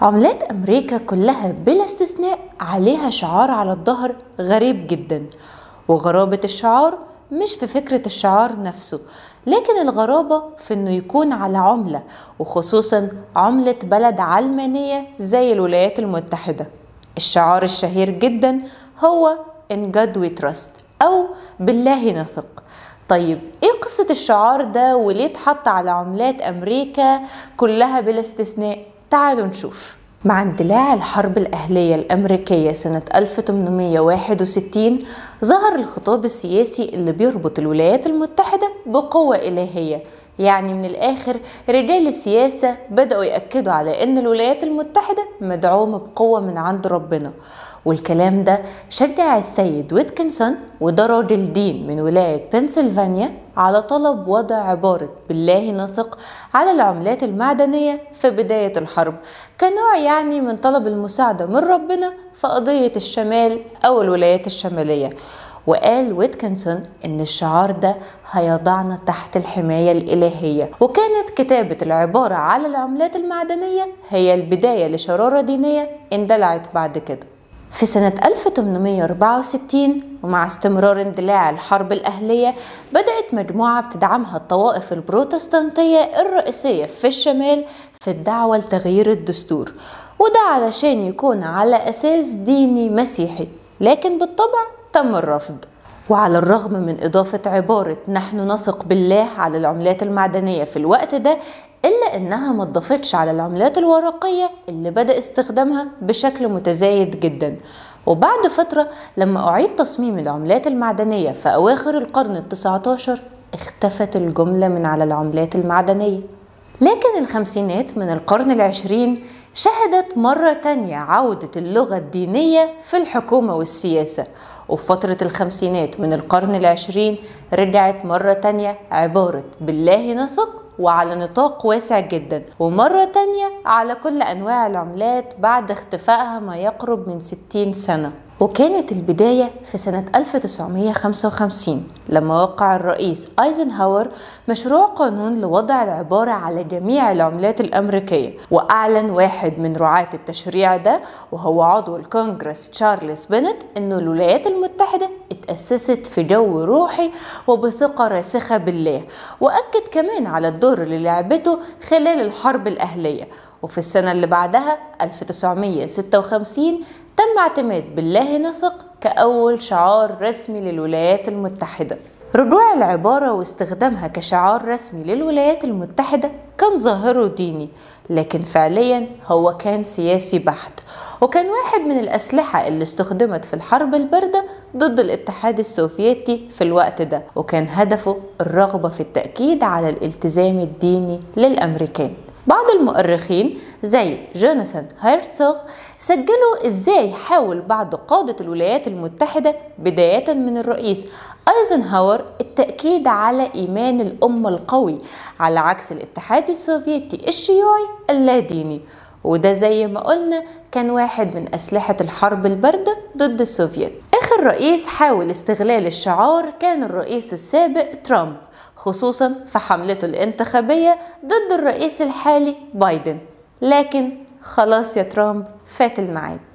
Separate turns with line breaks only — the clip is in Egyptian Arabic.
عملات أمريكا كلها بلا استثناء عليها شعار على الظهر غريب جدا وغرابة الشعار مش في فكرة الشعار نفسه لكن الغرابة في انه يكون على عملة وخصوصا عملة بلد علمانية زي الولايات المتحدة الشعار الشهير جدا هو In God we trust أو بالله نثق طيب ايه قصة الشعار ده وليه اتحط على عملات أمريكا كلها بلا استثناء تعالوا نشوف مع اندلاع الحرب الأهلية الأمريكية سنة 1861 ظهر الخطاب السياسي اللي بيربط الولايات المتحدة بقوة إلهية يعني من الآخر رجال السياسة بدأوا يأكدوا على أن الولايات المتحدة مدعومة بقوة من عند ربنا والكلام ده شجع السيد ويتكنسون وده راجل دين من ولاية بنسلفانيا على طلب وضع عبارة بالله نثق على العملات المعدنية في بداية الحرب كنوع يعني من طلب المساعدة من ربنا في قضية الشمال أو الولايات الشمالية وقال ويتكنسون ان الشعار ده هيضعنا تحت الحماية الإلهية وكانت كتابة العبارة على العملات المعدنية هي البداية لشرارة دينية اندلعت بعد كده في سنة 1864 ومع استمرار اندلاع الحرب الأهلية بدأت مجموعة بتدعمها الطوائف البروتستانتية الرئيسية في الشمال في الدعوة لتغيير الدستور وده علشان يكون على أساس ديني مسيحي لكن بالطبع تم الرفض وعلى الرغم من إضافة عبارة نحن نثق بالله على العملات المعدنية في الوقت ده إلا إنها ما اتضافتش على العملات الورقية اللي بدأ استخدامها بشكل متزايد جدا وبعد فترة لما أعيد تصميم العملات المعدنية في أواخر القرن التسعة عشر اختفت الجملة من على العملات المعدنية لكن الخمسينات من القرن العشرين شهدت مرة تانية عودة اللغة الدينية في الحكومة والسياسة وفي فترة الخمسينات من القرن العشرين رجعت مرة تانية عبارة بالله نثق وعلى نطاق واسع جدا ومرة تانية على كل أنواع العملات بعد اختفائها ما يقرب من 60 سنة وكانت البداية في سنة 1955 لما وقع الرئيس ايزنهاور مشروع قانون لوضع العبارة على جميع العملات الأمريكية وأعلن واحد من رعاة التشريع ده وهو عضو الكونجرس تشارلز بنت أنه الولايات المتحدة اتأسست في جو روحي وبثقة راسخة بالله وأكد كمان على الدور اللي لعبته خلال الحرب الأهلية وفي السنة اللي بعدها 1956 تم اعتماد بالله نثق كأول شعار رسمي للولايات المتحدة رجوع العبارة واستخدامها كشعار رسمي للولايات المتحدة كان ظاهره ديني لكن فعليا هو كان سياسي بحت وكان واحد من الأسلحة اللي استخدمت في الحرب الباردة ضد الاتحاد السوفيتي في الوقت ده وكان هدفه الرغبة في التأكيد على الالتزام الديني للأمريكان بعض المؤرخين زي جوناثان هيرتسوغ سجلوا ازاي حاول بعض قادة الولايات المتحدة بداية من الرئيس ايزنهاور التأكيد على ايمان الامة القوي على عكس الاتحاد السوفيتي الشيوعي اللاديني وده زي ما قلنا كان واحد من أسلحة الحرب الباردة ضد السوفيت آخر رئيس حاول استغلال الشعار كان الرئيس السابق ترامب خصوصا في حملته الانتخابية ضد الرئيس الحالي بايدن لكن خلاص يا ترامب فات الميعاد